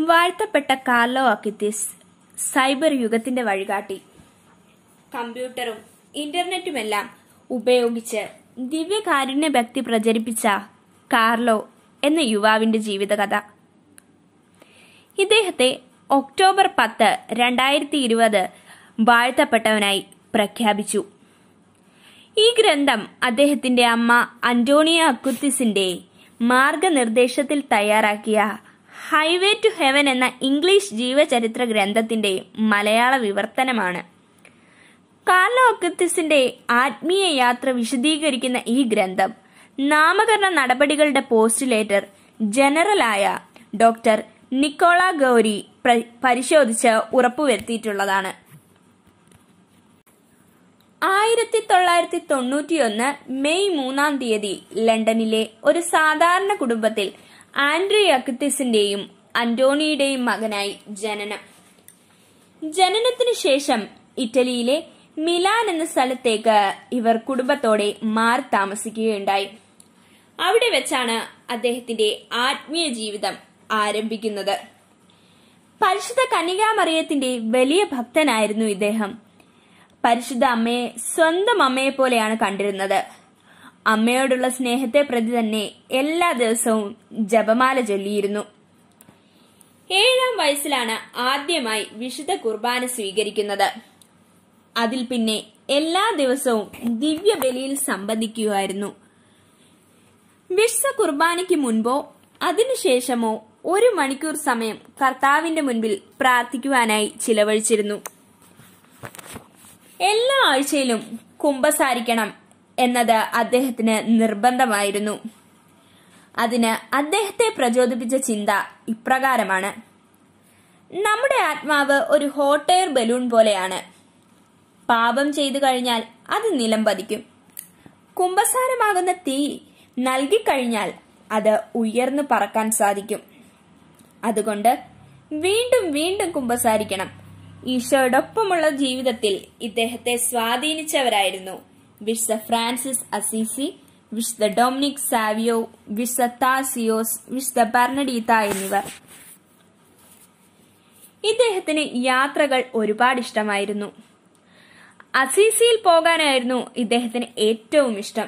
വാഴ്ത്തപ്പെട്ട Carlo അക്കിത്തിസ് cyber യുഗത്തിന്റെ വഴികാട്ടി കമ്പ്യൂട്ടറും ഇന്റർനെറ്റുമെല്ലാം ഉപയോഗിച്ച് ദിവ്യകാരുണ്യ ഭക്തി പ്രചരിപ്പിച്ച കാർലോ എന്ന യുവാവിന്റെ ജീവിതകഥ ഇദ്ദേഹത്തെ ഒക്ടോബർ പത്ത് രണ്ടായിരത്തി ഇരുപത് വാഴ്ത്തപ്പെട്ടവനായി പ്രഖ്യാപിച്ചു ഈ ഗ്രന്ഥം അദ്ദേഹത്തിന്റെ അമ്മ അന്റോണിയ അക്കുത്തിസിന്റെ മാർഗനിർദ്ദേശത്തിൽ തയ്യാറാക്കിയ ഹൈവേ ടു ഹെവൻ എന്ന ഇംഗ്ലീഷ് ജീവചരിത്ര ഗ്രന്ഥത്തിന്റെ മലയാള വിവർത്തനമാണ് കാർലോ അക്കുത്തിസിന്റെ ആത്മീയ യാത്ര വിശദീകരിക്കുന്ന ഈ ഗ്രന്ഥം നാമകരണ നടപടികളുടെ പോസ്റ്റുലേറ്റർ ജനറലായ ഡോക്ടർ നിക്കോള ഗൗരി പ്ര- പരിശോധിച്ച് ഉറപ്പുവരുത്തിയിട്ടുള്ളതാണ് ആയിരത്തി തൊള്ളായിരത്തി തൊണ്ണൂറ്റിയൊന്ന് മെയ് മൂന്നാം തീയതി ലണ്ടനിലെ ഒരു സാധാരണ കുടുംബത്തിൽ ആൻഡ്രി അക്കിത്തിസിന്റെയും അന്റോണിയുടെയും മകനായി ജനനം ജനനത്തിനു ശേഷം ഇറ്റലിയിലെ മിലാൻ എന്ന സ്ഥലത്തേക്ക് ഇവർ കുടുംബത്തോടെ മാറി താമസിക്കുകയുണ്ടായി അവിടെ വെച്ചാണ് അദ്ദേഹത്തിന്റെ ആത്മീയ ജീവിതം ആരംഭിക്കുന്നത് പരിശുദ്ധ കന്യകാമറിയത്തിന്റെ വലിയ ഭക്തനായിരുന്നു ഇദ്ദേഹം പരിശുദ്ധ അമ്മയെ സ്വന്തം അമ്മയെ പോലെയാണ് കണ്ടിരുന്നത് അമ്മയോടുള്ള സ്നേഹത്തെ പ്രതി തന്നെ എല്ലാ ദിവസവും ജപമാല ചൊല്ലിയിരുന്നു ഏഴാം വയസ്സിലാണ് ആദ്യമായി വിശുദ്ധ കുർബാന സ്വീകരിക്കുന്നത് അതിൽ പിന്നെ എല്ലാ ദിവസവും ദിവ്യബലിയിൽ സംബന്ധിക്കുമായിരുന്നു വിശ്വ കുർബാനയ്ക്ക് മുൻപോ അതിനുശേഷമോ ഒരു മണിക്കൂർ സമയം കർത്താവിന്റെ മുൻപിൽ പ്രാർത്ഥിക്കുവാനായി ചിലവഴിച്ചിരുന്നു എല്ലാ ആഴ്ചയിലും കുമ്പസാരിക്കണം എന്നത് അദ്ദേഹത്തിന് നിർബന്ധമായിരുന്നു അതിന് അദ്ദേഹത്തെ പ്രചോദിപ്പിച്ച ചിന്ത ഇപ്രകാരമാണ് നമ്മുടെ ആത്മാവ് ഒരു ഹോട്ട് എയർ ബലൂൺ പോലെയാണ് പാപം ചെയ്തു കഴിഞ്ഞാൽ അത് നിലം പതിക്കും കുംഭസാരമാകുന്ന തീ നൽകിക്കഴിഞ്ഞാൽ അത് ഉയർന്നു പറക്കാൻ സാധിക്കും അതുകൊണ്ട് വീണ്ടും വീണ്ടും കുമ്പസാരിക്കണം ഈശോയോടൊപ്പമുള്ള ജീവിതത്തിൽ ഇദ്ദേഹത്തെ സ്വാധീനിച്ചവരായിരുന്നു വിശുദ്ധ ഫ്രാൻസിസ് അസീസി വിശുദ്ധ ഡൊമിനിക് സാവിയോ വിശുദ്ധ താസിയോസ് വിശുദ്ധ ബർണഡീത്ത എന്നിവർ ഇദ്ദേഹത്തിന് യാത്രകൾ ഒരുപാട് ഇഷ്ടമായിരുന്നു അസീസിയിൽ പോകാനായിരുന്നു ഇദ്ദേഹത്തിന് ഏറ്റവും ഇഷ്ടം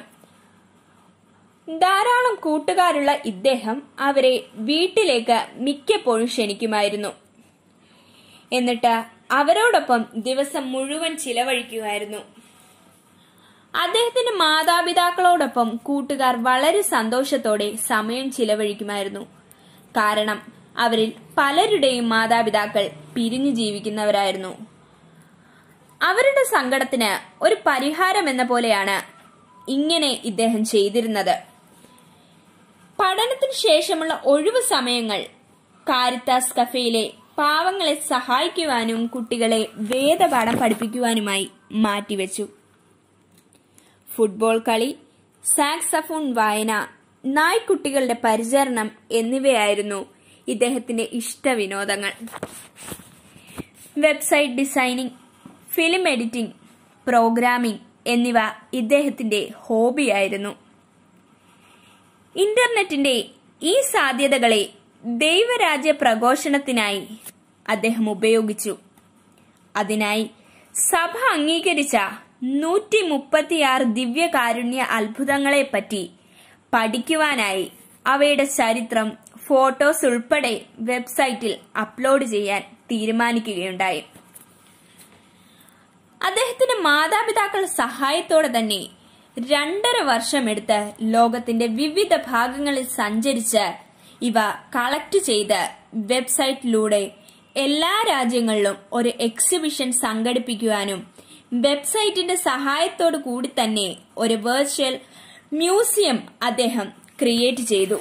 ധാരാളം കൂട്ടുകാരുള്ള ഇദ്ദേഹം അവരെ വീട്ടിലേക്ക് മിക്കപ്പോഴും ക്ഷണിക്കുമായിരുന്നു എന്നിട്ട് അവരോടൊപ്പം ദിവസം മുഴുവൻ ചിലവഴിക്കുമായിരുന്നു അദ്ദേഹത്തിന്റെ മാതാപിതാക്കളോടൊപ്പം കൂട്ടുകാർ വളരെ സന്തോഷത്തോടെ സമയം ചിലവഴിക്കുമായിരുന്നു കാരണം അവരിൽ പലരുടെയും മാതാപിതാക്കൾ പിരിഞ്ഞു ജീവിക്കുന്നവരായിരുന്നു അവരുടെ സങ്കടത്തിന് ഒരു പരിഹാരം എന്ന പോലെയാണ് ഇങ്ങനെ ഇദ്ദേഹം ചെയ്തിരുന്നത് പഠനത്തിന് ശേഷമുള്ള ഒഴിവു സമയങ്ങൾ കാരിത്താസ് കഫേയിലെ പാവങ്ങളെ സഹായിക്കുവാനും കുട്ടികളെ വേദപാഠം പഠിപ്പിക്കുവാനുമായി മാറ്റിവെച്ചു ഫുട്ബോൾ കളി സാക്സഫോൺ വായന നായ്ക്കുട്ടികളുടെ പരിചരണം എന്നിവയായിരുന്നു ഇദ്ദേഹത്തിന്റെ ഇഷ്ടവിനോദങ്ങൾ website designing film editing programming എന്നിവ ഇദ്ദേഹത്തിന്റെ ഹോബിയായിരുന്നു ഇന്റർനെറ്റിന്റെ ഈ സാധ്യതകളെ ദൈവരാജ്യ പ്രഘോഷണത്തിനായി അദ്ദേഹം ഉപയോഗിച്ചു അതിനായി സഭ അംഗീകരിച്ച നൂറ്റി മുപ്പത്തിയാറ് ദിവ്യകാരുണ്യ അത്ഭുതങ്ങളെപ്പറ്റി പഠിക്കുവാനായി അവയുടെ ചരിത്രം ഫോട്ടോസ് ഉൾപ്പെടെ വെബ്സൈറ്റിൽ അപ്ലോഡ് ചെയ്യാൻ തീരുമാനിക്കുകയുണ്ടായി അദ്ദേഹത്തിന്റെ മാതാപിതാക്കൾ സഹായത്തോടെ തന്നെ രണ്ടര വർഷമെടുത്ത് ലോകത്തിന്റെ വിവിധ ഭാഗങ്ങളിൽ സഞ്ചരിച്ച് ഇവ കളക്ട് ചെയ്ത് വെബ്സൈറ്റിലൂടെ എല്ലാ രാജ്യങ്ങളിലും ഒരു എക്സിബിഷൻ സംഘടിപ്പിക്കുവാനും വെബ്സൈറ്റിന്റെ സഹായത്തോടു കൂടി തന്നെ ഒരു വെർച്വൽ മ്യൂസിയം അദ്ദേഹം ക്രിയേറ്റ് ചെയ്തു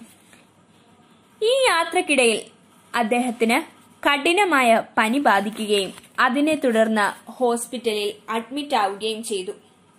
ഈ യാത്രക്കിടയിൽ അദ്ദേഹത്തിന് കഠിനമായ പനി ബാധിക്കുകയും അതിനെ തുടർന്ന് ഹോസ്പിറ്റലിൽ അഡ്മിറ്റ് ആവുകയും ചെയ്തു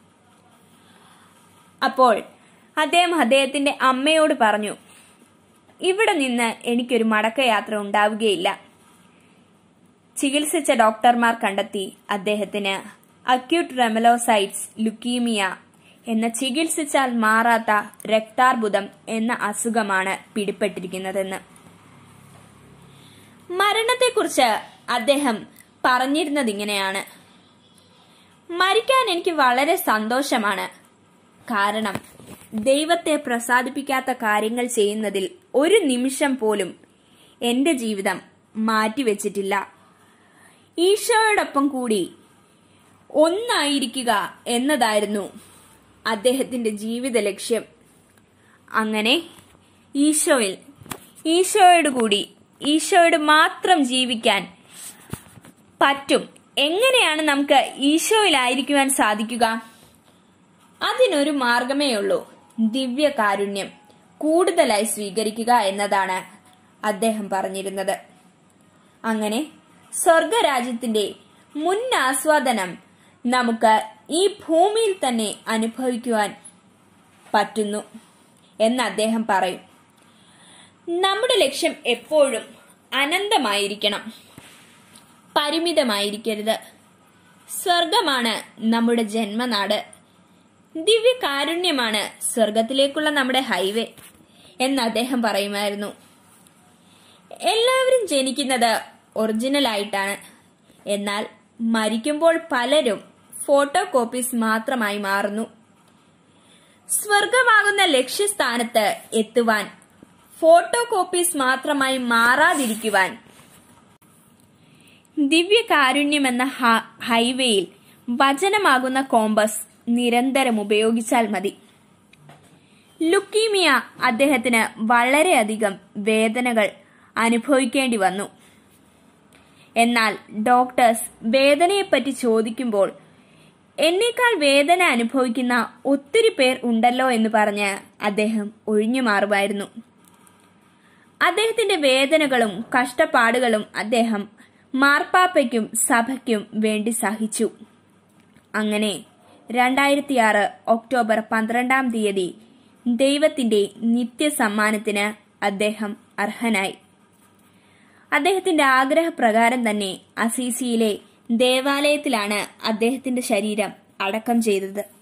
അപ്പോൾ അദ്ദേഹം അദ്ദേഹത്തിന്റെ അമ്മയോട് പറഞ്ഞു ഇവിടെ നിന്ന് എനിക്കൊരു മടക്കയാത്ര ഉണ്ടാവുകയില്ല ചികിത്സിച്ച ഡോക്ടർമാർ കണ്ടെത്തി അദ്ദേഹത്തിന് അക്യൂട്ട് റെമലോസൈറ്റ്സ് ലുക്കീമിയ എന്ന ചികിത്സിച്ചാൽ മാറാത്ത രക്താർബുദം എന്ന അസുഖമാണ് പിടിപെട്ടിരിക്കുന്നതെന്ന് മരണത്തെക്കുറിച്ച് അദ്ദേഹം പറഞ്ഞിരുന്നത് ഇങ്ങനെയാണ് മരിക്കാൻ എനിക്ക് വളരെ സന്തോഷമാണ് കാരണം ദൈവത്തെ പ്രസാദിപ്പിക്കാത്ത കാര്യങ്ങൾ ചെയ്യുന്നതിൽ ഒരു നിമിഷം പോലും എന്റെ ജീവിതം മാറ്റിവെച്ചിട്ടില്ല ഈശോയോടൊപ്പം കൂടി ഒന്നായിരിക്കുക എന്നതായിരുന്നു അദ്ദേഹത്തിന്റെ ജീവിത ലക്ഷ്യം അങ്ങനെ ഈശോയിൽ ഈശോയോട് കൂടി ഈശോയോട് മാത്രം ജീവിക്കാൻ പറ്റും എങ്ങനെയാണ് നമുക്ക് ഈശോയിലായിരിക്കുവാൻ സാധിക്കുക അതിനൊരു മാർഗമേ ഉള്ളൂ ദിവ്യകാരുണ്യം കൂടുതലായി സ്വീകരിക്കുക എന്നതാണ് അദ്ദേഹം പറഞ്ഞിരുന്നത് അങ്ങനെ സ്വർഗരാജ്യത്തിന്റെ മുൻ ആസ്വാദനം നമുക്ക് ഈ ഭൂമിയിൽ തന്നെ അനുഭവിക്കുവാൻ പറ്റുന്നു എന്ന് അദ്ദേഹം പറയും നമ്മുടെ ലക്ഷ്യം എപ്പോഴും അനന്തമായിരിക്കണം പരിമിതമായിരിക്കരുത് സ്വർഗമാണ് നമ്മുടെ ജന്മനാട് ദിവ്യകാരുണ്യമാണ് സ്വർഗത്തിലേക്കുള്ള നമ്മുടെ ഹൈവേ എന്ന് അദ്ദേഹം പറയുമായിരുന്നു എല്ലാവരും ജനിക്കുന്നത് ഒറിജിനൽ ആയിട്ടാണ് എന്നാൽ മരിക്കുമ്പോൾ പലരും ഫോട്ടോ കോപ്പീസ് മാത്രമായി മാറുന്നു സ്വർഗമാകുന്ന ലക്ഷ്യസ്ഥാനത്ത് എത്തുവാൻ ഫോട്ടോ കോപ്പീസ് മാത്രമായി മാറാതിരിക്കുവാൻ ദിവ്യകാരുണ്യമെന്ന ഹ- ഹൈവേയിൽ വചനമാകുന്ന കോമ്പസ് നിരന്തരം ഉപയോഗിച്ചാൽ മതി ലുക്കീമിയ അദ്ദേഹത്തിന് വളരെയധികം വേദനകൾ അനുഭവിക്കേണ്ടി വന്നു എന്നാൽ ഡോക്ടേഴ്സ് വേദനയെപ്പറ്റി ചോദിക്കുമ്പോൾ എന്നേക്കാൾ വേദന അനുഭവിക്കുന്ന ഒത്തിരി പേർ ഉണ്ടല്ലോ എന്ന് പറഞ്ഞ് അദ്ദേഹം ഒഴിഞ്ഞു മാറുമായിരുന്നു അദ്ദേഹത്തിന്റെ വേദനകളും കഷ്ടപ്പാടുകളും അദ്ദേഹം മാർപ്പാപ്പയ്ക്കും സഭയ്ക്കും വേണ്ടി സഹിച്ചു അങ്ങനെ രണ്ടായിരത്തി ആറ് ഒക്ടോബർ പന്ത്രണ്ടാം തീയതി ദൈവത്തിന്റെ നിത്യസമ്മാനത്തിന് അദ്ദേഹം അർഹനായി അദ്ദേഹത്തിന്റെ ആഗ്രഹപ്രകാരം തന്നെ അസീസിയിലെ ദേവാലയത്തിലാണ് അദ്ദേഹത്തിന്റെ ശരീരം അടക്കം ചെയ്തത്